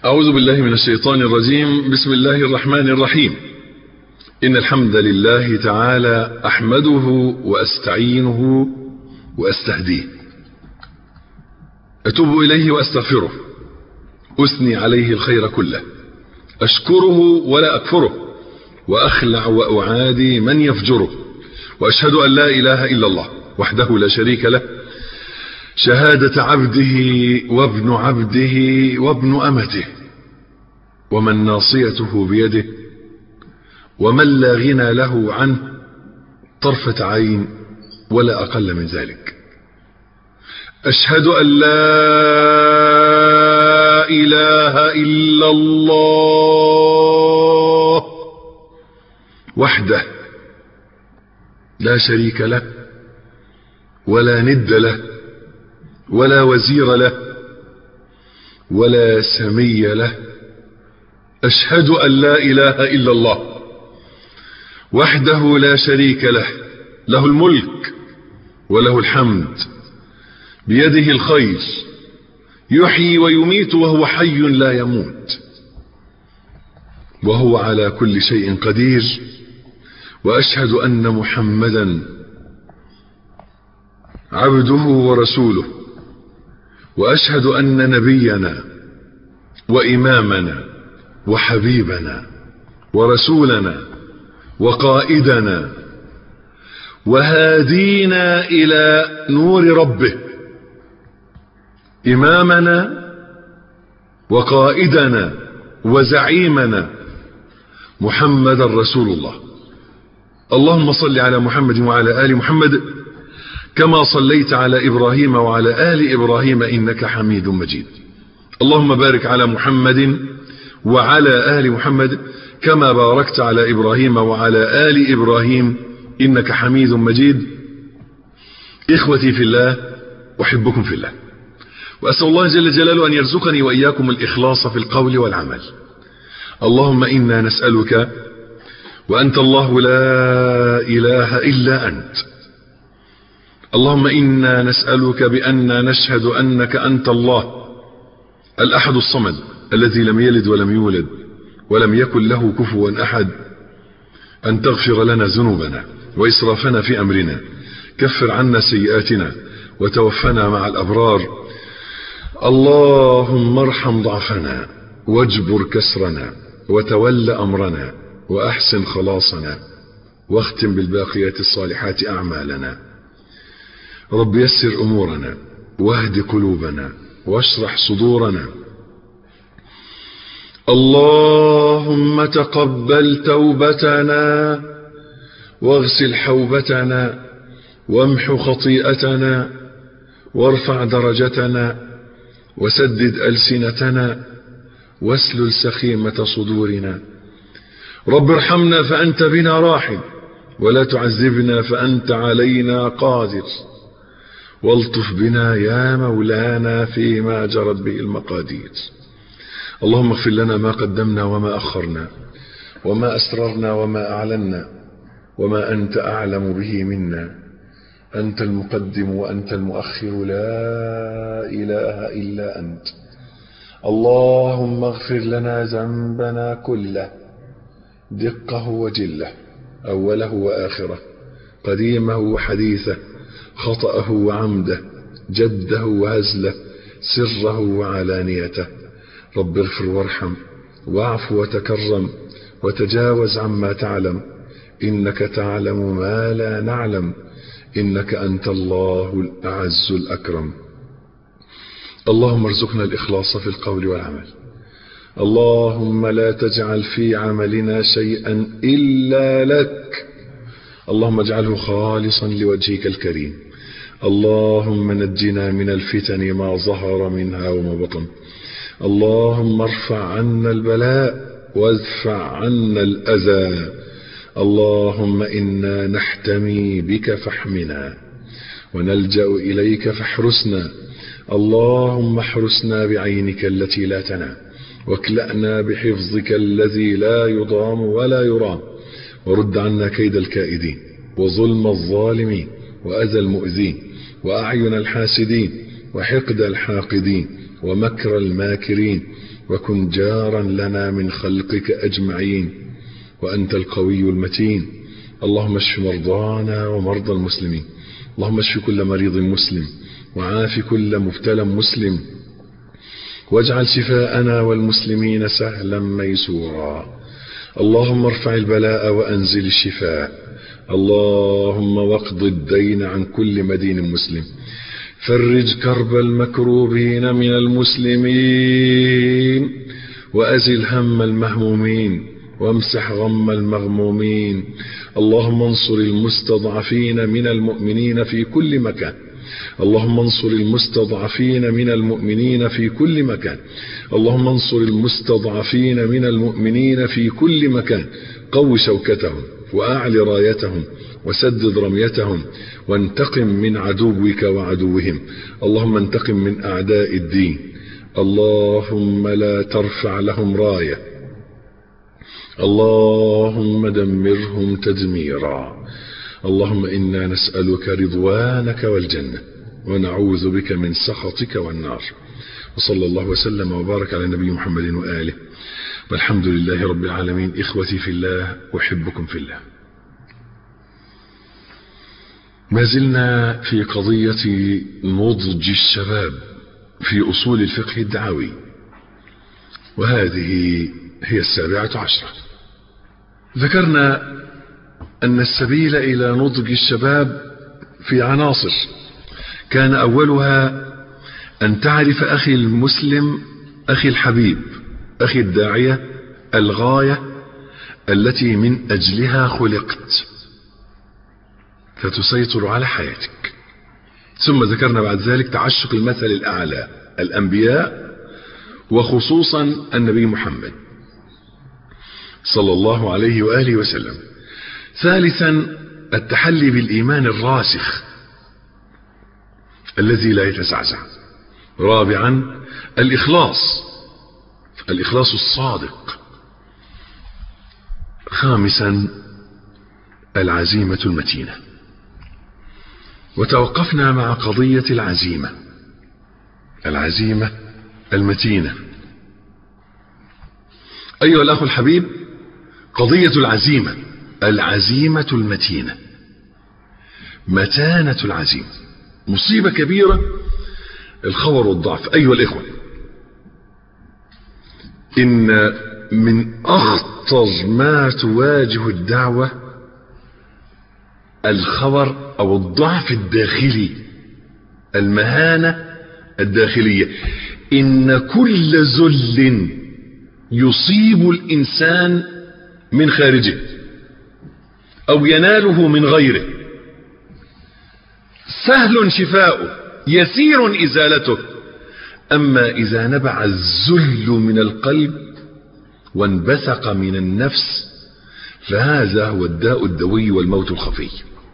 أعوذ بالله من الشيطان الرجيم بسم الله الرحمن الرحيم إن الحمد لله تعالى أحمده وأستعينه وأستهديه أتوب إليه وأستغفره أثني عليه الخير كله أشكره ولا أكفره وأخلع وأعادي من يفجره وأشهد أن لا إله إلا الله وحده لا شريك له شهادة عبده وابن عبده وابن أمته ومن ناصيته بيده ومن لا غنى له عنه طرفة عين ولا أقل من ذلك أشهد أن لا إله إلا الله وحده لا شريك له ولا ند له ولا وزير له ولا سمي له أشهد أن لا إله إلا الله وحده لا شريك له له الملك وله الحمد بيده الخير يحيي ويميت وهو حي لا يموت وهو على كل شيء قدير وأشهد أن محمدا عبده ورسوله وأشهد أن نبينا وإمامنا وحبيبنا ورسولنا وقائدنا وهادينا إلى نور ربه إمامنا وقائدنا وزعيمنا محمد رسول الله اللهم صل على محمد وعلى آل محمد كما صليت على إبراهيم وعلى آل إبراهيم إنك حميد مجيد اللهم بارك على محمد وعلى آل محمد كما باركت على إبراهيم وعلى آل إبراهيم إنك حميد مجيد إخوتي في الله أحبكم في الله وأسأل الله جل جلاله أن يرزقني وإياكم الإخلاص في القول والعمل اللهم إنا نسألك وأنت الله لا إله إلا أنت اللهم إنا نسألك بأننا نشهد أنك أنت الله الأحد الصمد الذي لم يلد ولم يولد ولم يكن له كفوا أحد أن تغفر لنا ذنوبنا وإسرافنا في أمرنا كفر عنا سيئاتنا وتوفنا مع الأبرار اللهم ارحم ضعفنا واجبر كسرنا وتول أمرنا وأحسن خلاصنا واختم بالباقيات الصالحات أعمالنا رب يسر أمورنا واهد قلوبنا واشرح صدورنا اللهم تقبل توبتنا واغسل حوبتنا وامح خطيئتنا وارفع درجتنا وسدد ألسنتنا واسلل سخيمة صدورنا رب ارحمنا فأنت بنا راحم ولا تعذبنا فأنت علينا قادر والطف بنا يا مولانا فيما جرت به المقادير اللهم اغفر لنا ما قدمنا وما أخرنا وما أسررنا وما أعلنا وما أنت أعلم به منا أنت المقدم وأنت المؤخر لا إله إلا أنت اللهم اغفر لنا ذنبنا كله دقه وجله أوله وآخره قديمه وحديثه خطأه وعمده جده وهزله سره وعلانيته رب اغفر وارحم واعف وتكرم وتجاوز عما تعلم إنك تعلم ما لا نعلم إنك أنت الله الأعز الأكرم اللهم ارزقنا الإخلاص في القول والعمل اللهم لا تجعل في عملنا شيئا إلا لك اللهم اجعله خالصا لوجهك الكريم اللهم نجنا من الفتن ما ظهر منها وما بطن اللهم ارفع عنا البلاء وادفع عنا الأذى اللهم إنا نحتمي بك فاحمنا ونلجأ إليك فاحرسنا اللهم احرسنا بعينك التي لا تنام واكلأنا بحفظك الذي لا يضام ولا يرام ورد عنا كيد الكائدين وظلم الظالمين وأذى المؤذين وأعين الحاسدين وحقد الحاقدين ومكر الماكرين وكن جارا لنا من خلقك أجمعين وأنت القوي المتين اللهم اشف مرضانا ومرضى المسلمين اللهم اشف كل مريض مسلم وعاف كل مبتلى مسلم واجعل شفاءنا والمسلمين سهلا ميسورا اللهم ارفع البلاء وأنزل الشفاء اللهم واقض الدين عن كل مدين مسلم فرج كرب المكروبين من المسلمين وأزل هم المهمومين وامسح غم المغمومين اللهم انصر المستضعفين من المؤمنين في كل مكان اللهم انصر المستضعفين من المؤمنين في كل مكان اللهم انصر المستضعفين من المؤمنين في كل مكان قو شوكتهم وأعل رايتهم وسدد رميتهم وانتقم من عدوك وعدوهم اللهم انتقم من أعداء الدين اللهم لا ترفع لهم رايه اللهم دمرهم تدميرا اللهم إنا نسألك رضوانك والجنة ونعوذ بك من سخطك والنار وصلى الله وسلم وبارك على نبي محمد وآله والحمد لله رب العالمين إخوتي في الله أحبكم في الله ما زلنا في قضية نضج الشباب في أصول الفقه الدعوي وهذه هي السابعة عشرة ذكرنا أن السبيل إلى نضج الشباب في عناصر كان أولها أن تعرف أخي المسلم أخي الحبيب أخي الداعية الغاية التي من أجلها خلقت فتسيطر على حياتك ثم ذكرنا بعد ذلك تعشق المثل الأعلى الأنبياء وخصوصا النبي محمد صلى الله عليه وآله وسلم ثالثا التحلي بالإيمان الراسخ الذي لا يتزعزع رابعا الإخلاص الإخلاص الصادق خامسا العزيمة المتينة وتوقفنا مع قضية العزيمة العزيمة المتينة أيها الأخ الحبيب قضية العزيمة العزيمة المتينة متانة العزيمة مصيبة كبيرة الخور والضعف أيها الإخوة إن من أخطر ما تواجه الدعوة الخور أو الضعف الداخلي المهانة الداخلية إن كل ذل يصيب الإنسان من خارجه أو يناله من غيره سهل شفاؤه يسير إزالته أما إذا نبع الذل من القلب وانبثق من النفس فهذا هو الداء الدوي والموت الخفي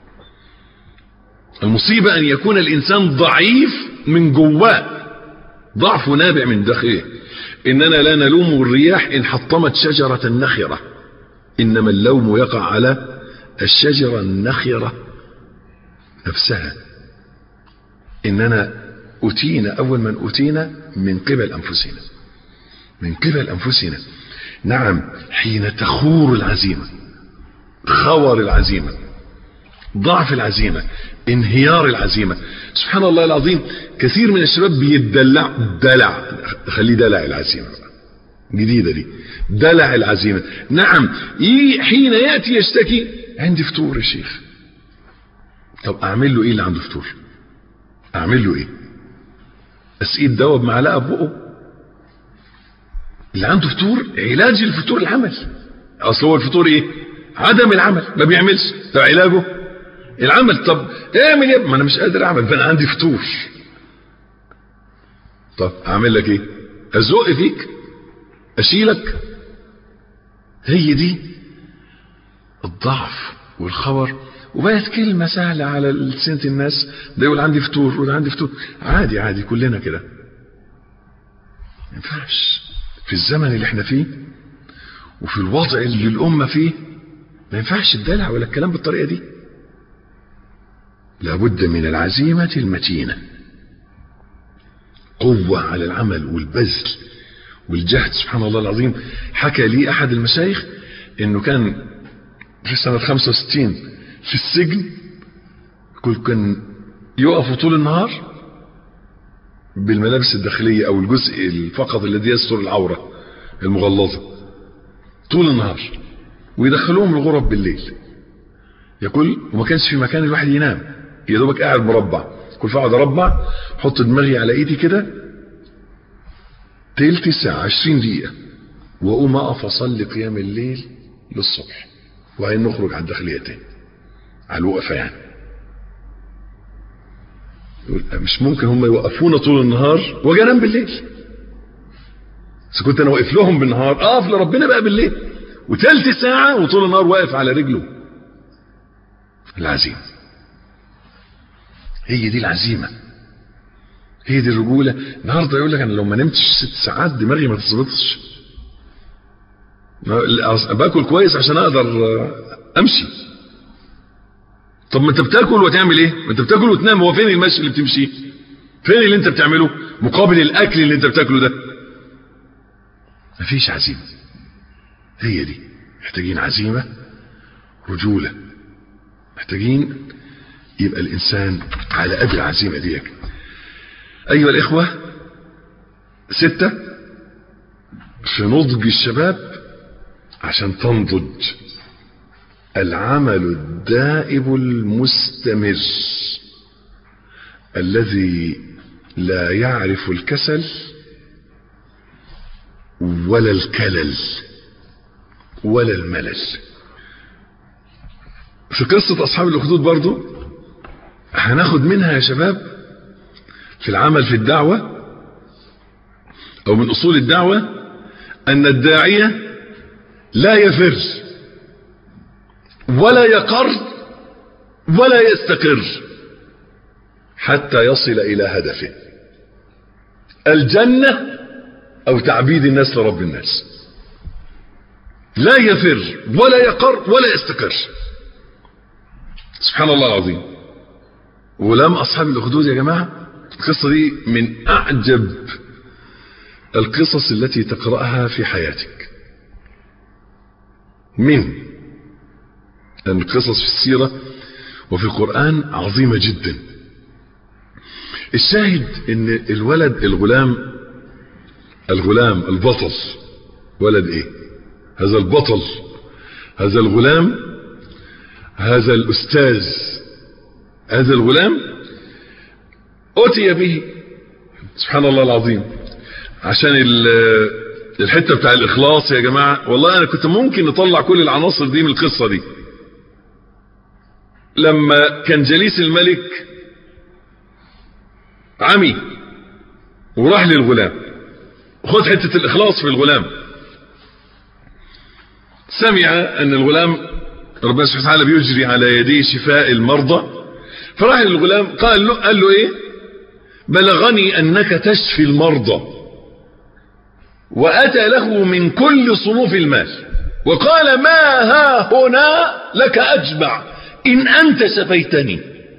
المصيبة أن يكون الإنسان ضعيف من جواه ضعف نابع من داخله إننا لا نلوم الرياح إن حطمت شجرة نخرة إنما اللوم يقع على الشجرة النخرة نفسها إننا أتينا أول من أتينا من قبل أنفسنا من قبل أنفسنا نعم حين تخور العزيمة خور العزيمة ضعف العزيمة انهيار العزيمة سبحان الله العظيم كثير من الشباب بيدلع دلع خليه دلع العزيمة جديدة دي دلع العزيمة نعم حين يأتي يشتكي عندي فطور يا شيخ طب اعمل له ايه اللي عنده فطور اعمل له ايه اسقيه الدواء بمعلقه بقه اللي عنده فطور علاج الفطور العمل اصل هو الفطور ايه عدم العمل ما بيعملش طب علاجه العمل طب اعمل ايه ما انا مش قادر اعمل فانا عندي فطور طب اعمل لك ايه ازق فيك اشيلك هي دي الضعف والخبر وبقت كلمة سهلة على لسنة الناس ده يقول عندي فطور وده عندي فطور عادي عادي كلنا كده ما ينفعش في الزمن اللي احنا فيه وفي الوضع اللي الأمة فيه ما ينفعش الدلع ولا الكلام بالطريقة دي لابد من العزيمة المتينة قوة على العمل والبذل والجهد سبحان الله العظيم حكى لي احد المشايخ انه كان في سنة 65 في السجن كل كان يقف طول النهار بالملابس الداخلية او الجزء فقط الذي يستر العورة المغلظة طول النهار ويدخلوهم الغرف بالليل يقول وما كانش في مكان الواحد ينام يا دوبك قاعد مربع كل فاقعد اربع احط دماغي على ايدي كده تلت ساعة عشرين دقيقة واقوم اقف اصلي قيام الليل للصبح وبعدين نخرج على الداخلية تاني على الوقفة يعني يقول مش ممكن هم يوقفونا طول النهار واجي انام بالليل اذا كنت انا واقف لهم بالنهار اقف لربنا بقى بالليل وتلت ساعة وطول النهار واقف على رجله العزيمة هي دي العزيمة هي دي الرجولة النهارده يقول لك انا لو ما نمتش ست ساعات دماغي ما تظبطش باكل كويس عشان اقدر امشي طب ما انت بتاكل وتعمل ايه ما انت بتاكل وتنام هو فين المشي اللي بتمشيه فين اللي انت بتعمله مقابل الاكل اللي انت بتاكله ده مفيش عزيمة هي دي محتاجين عزيمة رجولة محتاجين يبقى الانسان على قد العزيمة ديك ايها الاخوة ستة في نضج الشباب عشان تنضج العمل الدائب المستمر الذي لا يعرف الكسل ولا الكلل ولا الملل في قصة أصحاب الأخدود برضو هناخد منها يا شباب في العمل في الدعوة أو من أصول الدعوة أن الداعية لا يفر ولا يقر ولا يستقر حتى يصل إلى هدفه الجنة أو تعبيد الناس لرب الناس لا يفر ولا يقر ولا يستقر سبحان الله العظيم ولم أصحاب الأخدود يا جماعة القصة دي من أعجب القصص التي تقرأها في حياتك من لأن القصص في السيرة وفي القرآن عظيمة جدا الشاهد ان الولد الغلام الغلام البطل ولد ايه هذا البطل هذا الغلام هذا الأستاذ هذا الغلام أتي به سبحان الله العظيم عشان الحتة بتاع الإخلاص يا جماعة والله أنا كنت ممكن نطلع كل العناصر دي من القصة دي لما كان جليس الملك عمي وراح للغلام خد حتة الإخلاص في الغلام سمع أن الغلام ربنا سبحانه وتعالى بيجري على يديه شفاء المرضى فراح للغلام قال له قال له ايه بلغني انك تشفي المرضى واتى له من كل صنوف المال وقال ما ها هنا لك اجمع ان انت شفيتني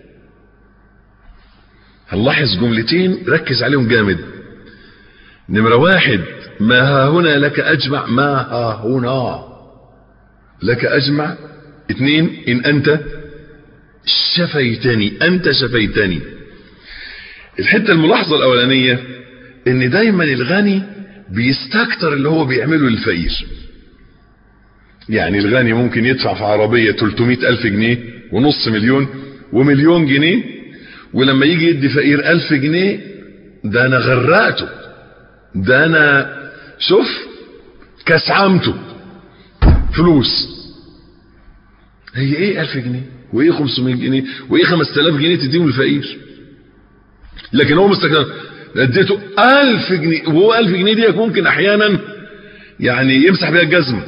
هنلاحظ جملتين ركز عليهم جامد نمرة واحد ما ها هنا لك اجمع ما ها هنا لك اجمع اثنين ان انت شفيتني انت شفيتني الحتة الملاحظة الاولانية ان دايما الغني بيستكتر اللي هو بيعمله للفقير يعني الغني ممكن يدفع في عربية 300 الف جنيه ونص مليون ومليون جنيه ولما يجي يدي فقير الف جنيه ده انا غرقته ده انا شوف كسعمته فلوس هي ايه الف جنيه وايه 500 جنيه وايه 5000 جنيه تديهم للفقير لكن هو مستكبر اديته 1000 جنيه وهو 1000 جنيه دي ممكن احيانا يعني يمسح بيها الجزمه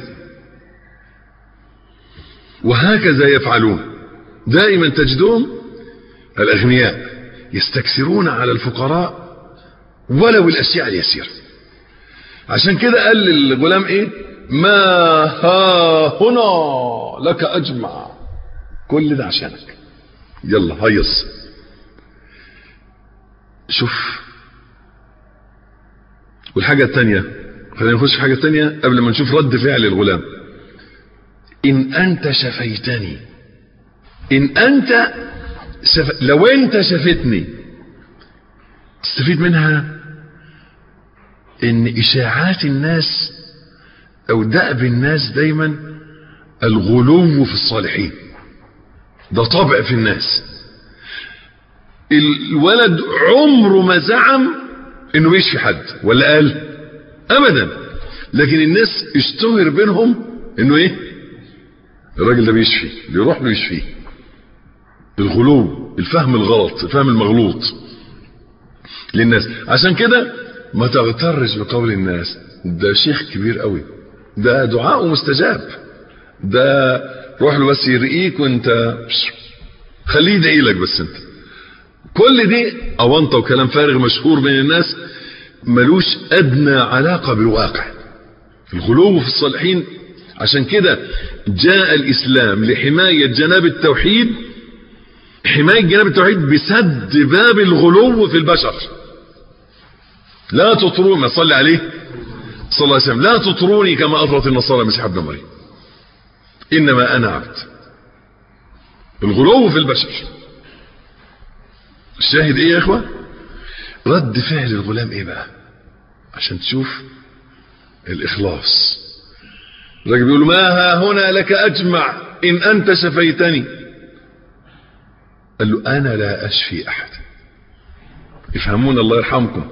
وهكذا يفعلون دائما تجدون الاغنياء يستكثرون على الفقراء ولو الاشياء اليسيره عشان كده قال للغلام ايه ما ها هنا لك اجمع كل ده عشانك يلا هيص شوف والحاجة التانية خلينا نخش في حاجة تانية قبل ما نشوف رد فعل الغلام إن أنت شفيتني إن أنت شف... لو أنت شفتني تستفيد منها إن إشاعات الناس أو دأب الناس دايما الغلو في الصالحين ده طبع في الناس الولد عمره ما زعم انه بيشفي حد ولا قال ابدا لكن الناس اشتهر بينهم انه ايه الراجل ده بيشفي اللي يروح له يشفيه الغلو الفهم الغلط الفهم المغلوط للناس عشان كده ما تغترش بقول الناس ده شيخ كبير قوي ده دعاءه مستجاب ده روح له بس يرقيك وانت خليه يدعي لك بس انت كل دي اونطه وكلام فارغ مشهور بين الناس ملوش ادنى علاقه بالواقع الغلو في الصالحين عشان كده جاء الاسلام لحمايه جناب التوحيد حمايه جناب التوحيد بسد باب الغلو في البشر لا تطروا ما صلي عليه صلى الله عليه وسلم لا تطروني كما اطرت النصارى مسيح ابن مريم انما انا عبد الغلو في البشر الشاهد ايه يا اخوة رد فعل الغلام ايه بقى عشان تشوف الاخلاص الراجل بيقول ما ها هنا لك اجمع ان انت شفيتني قال له انا لا اشفي احد افهمون الله يرحمكم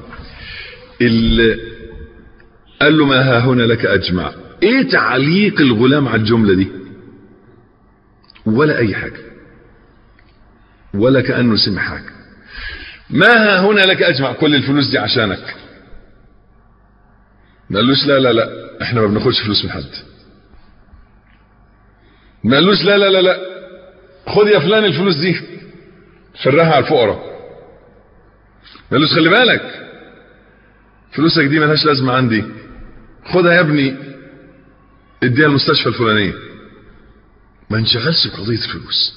قال له ما ها هنا لك اجمع ايه تعليق الغلام على الجملة دي ولا اي حاجة ولا كأنه سمع حاجة ما ها هنا لك اجمع كل الفلوس دي عشانك ما قالوش لا لا لا احنا ما بناخدش فلوس من حد ما قالوش لا لا لا لا خد يا فلان الفلوس دي فرها على الفقراء ما قالوش خلي بالك فلوسك دي ملهاش لازمه عندي خدها يا ابني اديها المستشفى الفلانيه ما انشغلش بقضيه الفلوس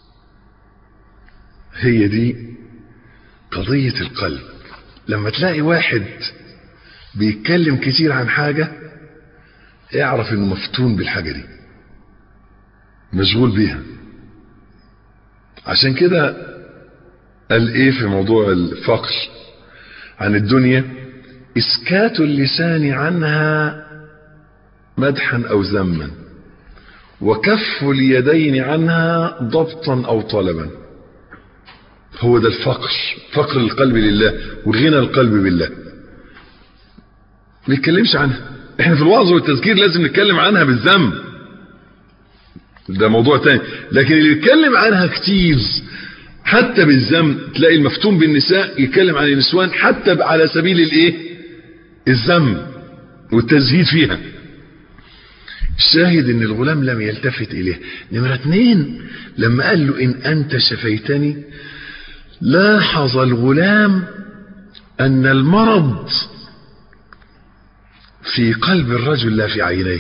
هي دي قضية القلب لما تلاقي واحد بيتكلم كتير عن حاجة اعرف انه مفتون بالحاجة دي مشغول بيها عشان كده قال ايه في موضوع الفقر عن الدنيا اسكات اللسان عنها مدحا او ذما وكف اليدين عنها ضبطا او طلبا هو ده الفقر فقر القلب لله وغنى القلب بالله ما نتكلمش عنها احنا في الوعظ والتذكير لازم نتكلم عنها بالذنب ده موضوع تاني لكن اللي يتكلم عنها كتير حتى بالذنب تلاقي المفتون بالنساء يتكلم عن النسوان حتى على سبيل الايه الذنب والتزهيد فيها الشاهد ان الغلام لم يلتفت اليه نمرة اتنين لما قال له ان انت شفيتني لاحظ الغلام ان المرض في قلب الرجل لا في عينيه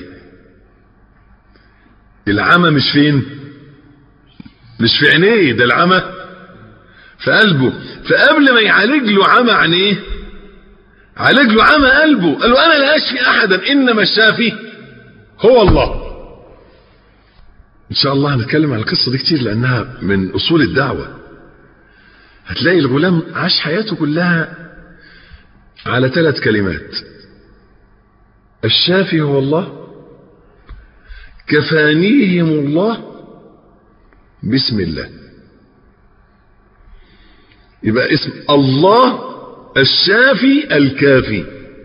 العمى مش فين مش في عينيه ده العمى في قلبه فقبل ما يعالج له عمى عينيه عالج له عمى قلبه قال له انا لا اشفي احدا انما الشافي هو الله ان شاء الله هنتكلم عن القصه دي كتير لانها من اصول الدعوه هتلاقي الغلام عاش حياته كلها على ثلاث كلمات الشافي هو الله كفانيهم الله بسم الله يبقى اسم الله الشافي الكافي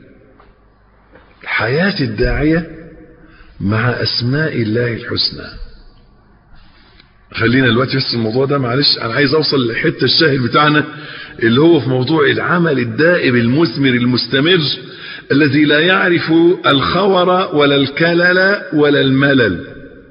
حياة الداعية مع أسماء الله الحسنى خلينا دلوقتي بس الموضوع ده معلش انا عايز اوصل للحته الشاهد بتاعنا اللي هو في موضوع العمل الدائم المثمر المستمر الذي لا يعرف الخور ولا الكلل ولا الملل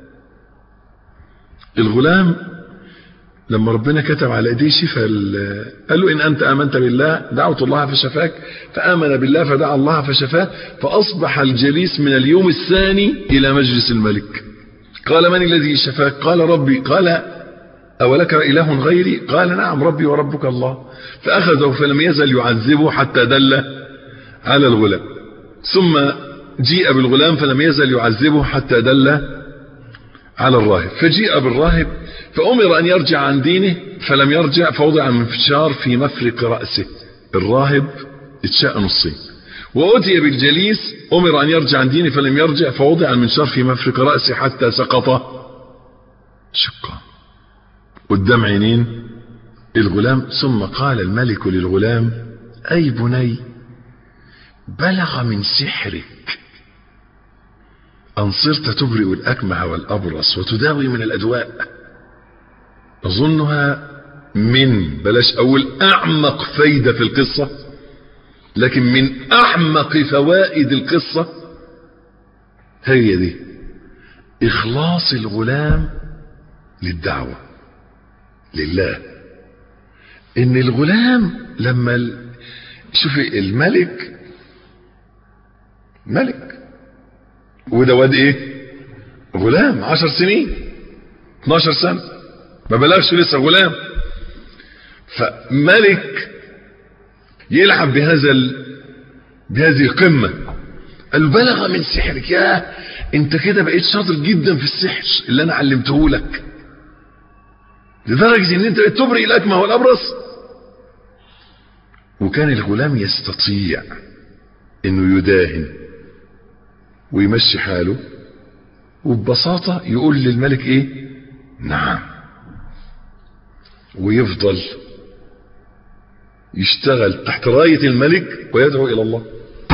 الغلام لما ربنا كتب على ايديه شفاء قال له ان انت امنت بالله دعوت الله فشفاك فامن بالله فدعا الله فشفاه فاصبح الجليس من اليوم الثاني الى مجلس الملك قال من الذي شفاك قال ربي قال أولك إله غيري قال نعم ربي وربك الله فأخذه فلم يزل يعذبه حتى دل على الغلام ثم جيء بالغلام فلم يزل يعذبه حتى دل على الراهب فجيء بالراهب فأمر أن يرجع عن دينه فلم يرجع فوضع منفشار في مفرق رأسه الراهب اتشاء نصين وأتي بالجليس أمر أن يرجع عن دينه فلم يرجع فوضع المنشار في مفرق رأسه حتى سقط شقا قدام عينين الغلام ثم قال الملك للغلام أي بني بلغ من سحرك أن صرت تبرئ الأكمع والأبرص وتداوي من الأدواء أظنها من بلاش أول أعمق فايدة في القصة لكن من أعمق فوائد القصة هي دي إخلاص الغلام للدعوة لله إن الغلام لما ال... شوفي الملك ملك وده واد ايه غلام عشر سنين 12 سنة ما بلغش لسه غلام فملك يلعب بهذا ال... بهذه القمة قال بلغ من سحرك يا انت كده بقيت شاطر جدا في السحر اللي انا علمته لك لدرجة ان انت بقيت تبرئ الاكمه والابرص وكان الغلام يستطيع انه يداهن ويمشي حاله وببساطة يقول للملك ايه نعم ويفضل يشتغل تحت راية الملك ويدعو الى الله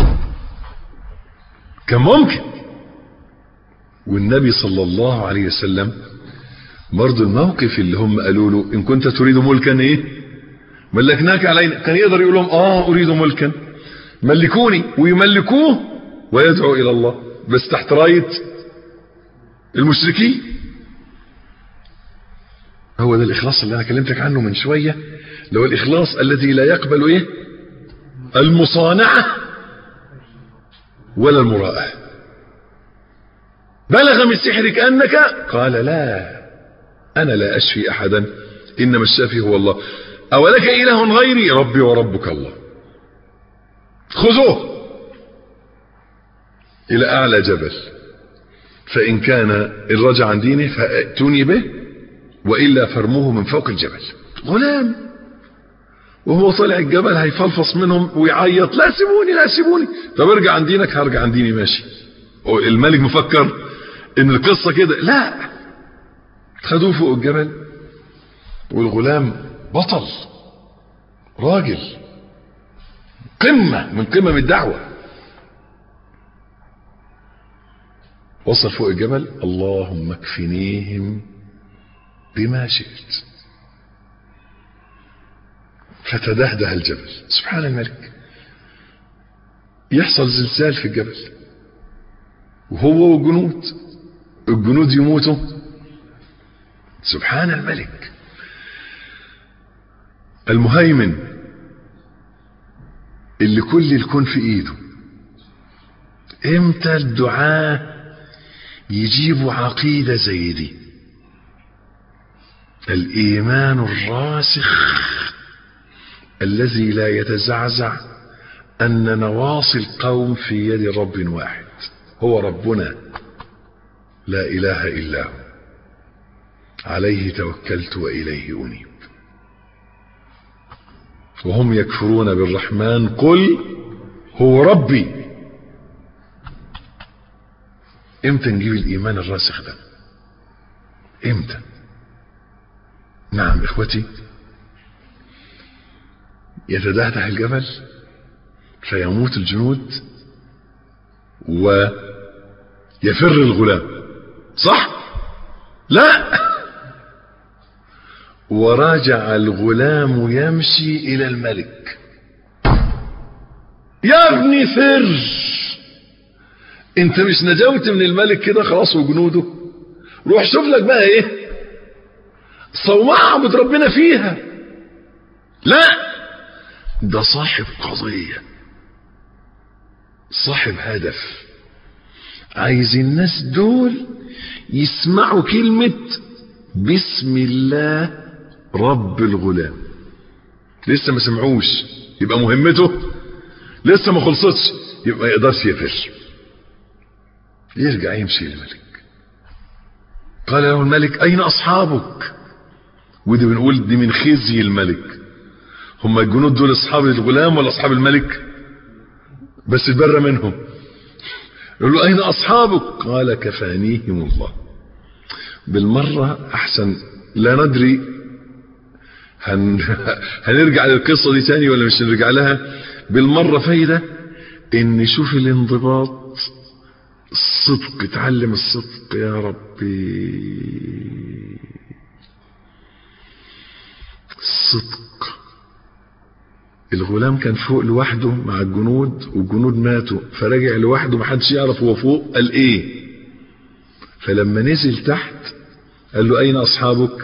كان ممكن والنبي صلى الله عليه وسلم برضه الموقف اللي هم قالوا له ان كنت تريد ملكا ايه ملكناك علينا كان يقدر يقول لهم اه اريد ملكا ملكوني ويملكوه ويدعو الى الله بس تحت راية المشركين هو ده الاخلاص اللي انا كلمتك عنه من شوية لو الاخلاص الذي لا يقبل ايه المصانعة ولا المراءة بلغ من سحرك انك قال لا انا لا اشفي احدا انما الشافي هو الله اولك اله غيري ربي وربك الله خذوه الى اعلى جبل فان كان ان رجع عن دينه فاتوني به والا فارموه من فوق الجبل غلام وهو طالع الجبل هيفلفص منهم ويعيط لا سيبوني لا سيبوني طب ارجع عن دينك هرجع عن ديني ماشي الملك مفكر ان القصة كده لا خدوه فوق الجبل والغلام بطل راجل قمة من قمم الدعوة وصل فوق الجبل اللهم اكفنيهم بما شئت فتدهده الجبل سبحان الملك يحصل زلزال في الجبل وهو وجنود الجنود يموتوا سبحان الملك المهيمن اللي كل الكون في ايده امتى الدعاء يجيبوا عقيدة زي دي الايمان الراسخ الذي لا يتزعزع ان نواصي القوم في يد رب واحد هو ربنا لا اله الا هو عليه توكلت واليه انيب وهم يكفرون بالرحمن قل هو ربي امتى نجيب الايمان الراسخ ده امتى نعم اخوتي يتدهده الجبل فيموت الجنود ويفر الغلام صح لا ورجع الغلام يمشي الى الملك يا ابني فر انت مش نجوت من الملك كده خلاص وجنوده روح شوف لك بقى ايه صومعة اعبد ربنا فيها لا ده صاحب قضية صاحب هدف عايز الناس دول يسمعوا كلمة بسم الله رب الغلام لسه ما سمعوش يبقى مهمته لسه ما خلصتش يبقى ما يقدرش يفر يرجع يمشي للملك قال له الملك أين أصحابك ودي بنقول دي من خزي الملك هم الجنود دول أصحاب الغلام ولا أصحاب الملك بس البر منهم يقول له أين أصحابك قال كفانيهم الله بالمرة أحسن لا ندري هن... هنرجع للقصة دي تاني ولا مش هنرجع لها بالمرة فايدة ان نشوف الانضباط الصدق اتعلم الصدق يا ربي الصدق الغلام كان فوق لوحده مع الجنود والجنود ماتوا فرجع لوحده محدش يعرف هو فوق قال ايه فلما نزل تحت قال له اين اصحابك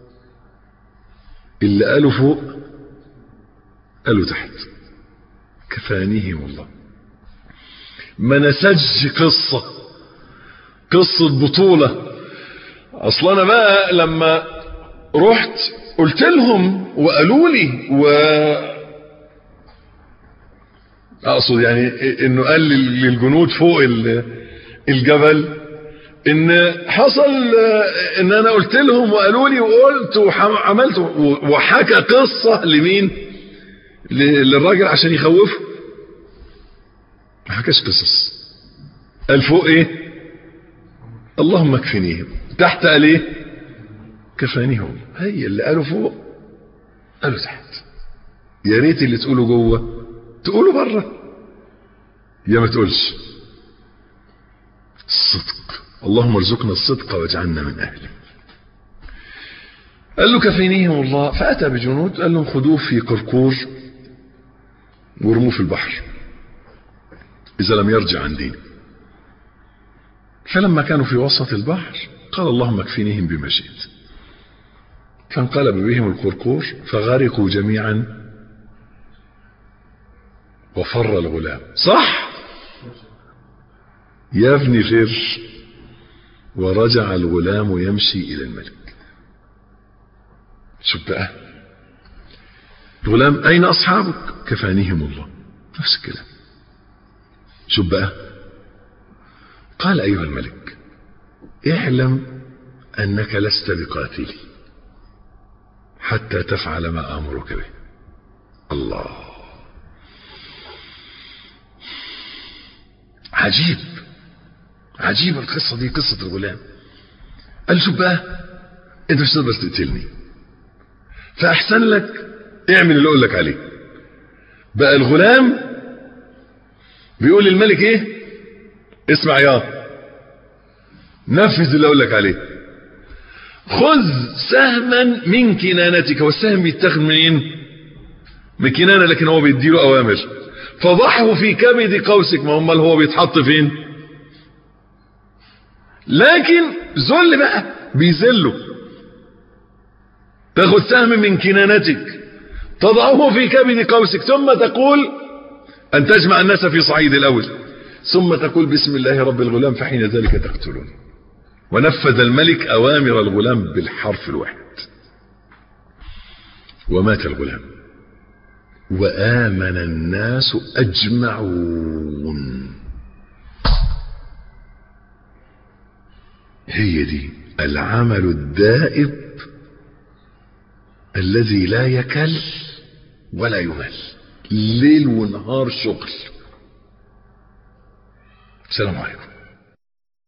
اللي قالوا فوق قالوا تحت كفانيهم الله ما نسجش قصة قصة بطولة اصل انا بقى لما رحت قلت لهم وقالوا لي و اقصد يعني انه قال للجنود فوق الجبل ان حصل ان انا قلت لهم وقالوا لي وقلت وعملت وحكى قصة لمين للراجل عشان يخوفه ما حكاش قصص قال فوق ايه اللهم اكفنيهم تحت قال ايه كفانيهم هي اللي قالوا فوق قالوا تحت يا ريت اللي تقوله جوه تقوله بره يا ما تقولش الصدق اللهم ارزقنا الصدق واجعلنا من اهله قال له كفينيهم الله فاتى بجنود قال لهم خذوه في قرقور وارموه في البحر اذا لم يرجع عن دينه فلما كانوا في وسط البحر قال اللهم اكفنيهم بما شئت فانقلب بهم القرقور فغرقوا جميعا وفر الغلام صح يا ابني فر ورجع الغلام يمشي الى الملك شوف بقى الغلام اين اصحابك كفانيهم الله نفس الكلام شوف بقى قال ايها الملك اعلم انك لست بقاتلي حتى تفعل ما امرك به الله عجيب عجيب القصة دي قصة الغلام قال شوف بقى انت مش تقدر تقتلني فاحسن لك اعمل اللي اقول لك عليه بقى الغلام بيقول للملك ايه اسمع يا نفذ اللي اقول لك عليه خذ سهما من كنانتك والسهم بيتاخد منين من كنانه لكن هو بيديله اوامر فضحه في كبد قوسك ما امال هو بيتحط فين لكن ذل بقى بيذله تاخذ سهم من كنانتك تضعه في كبد قوسك ثم تقول ان تجمع الناس في صعيد الاول ثم تقول بسم الله رب الغلام فحين ذلك تقتلون ونفذ الملك اوامر الغلام بالحرف الواحد ومات الغلام وآمن الناس أجمعون هي دي العمل الدائب الذي لا يكل ولا يمل ليل ونهار شغل السلام عليكم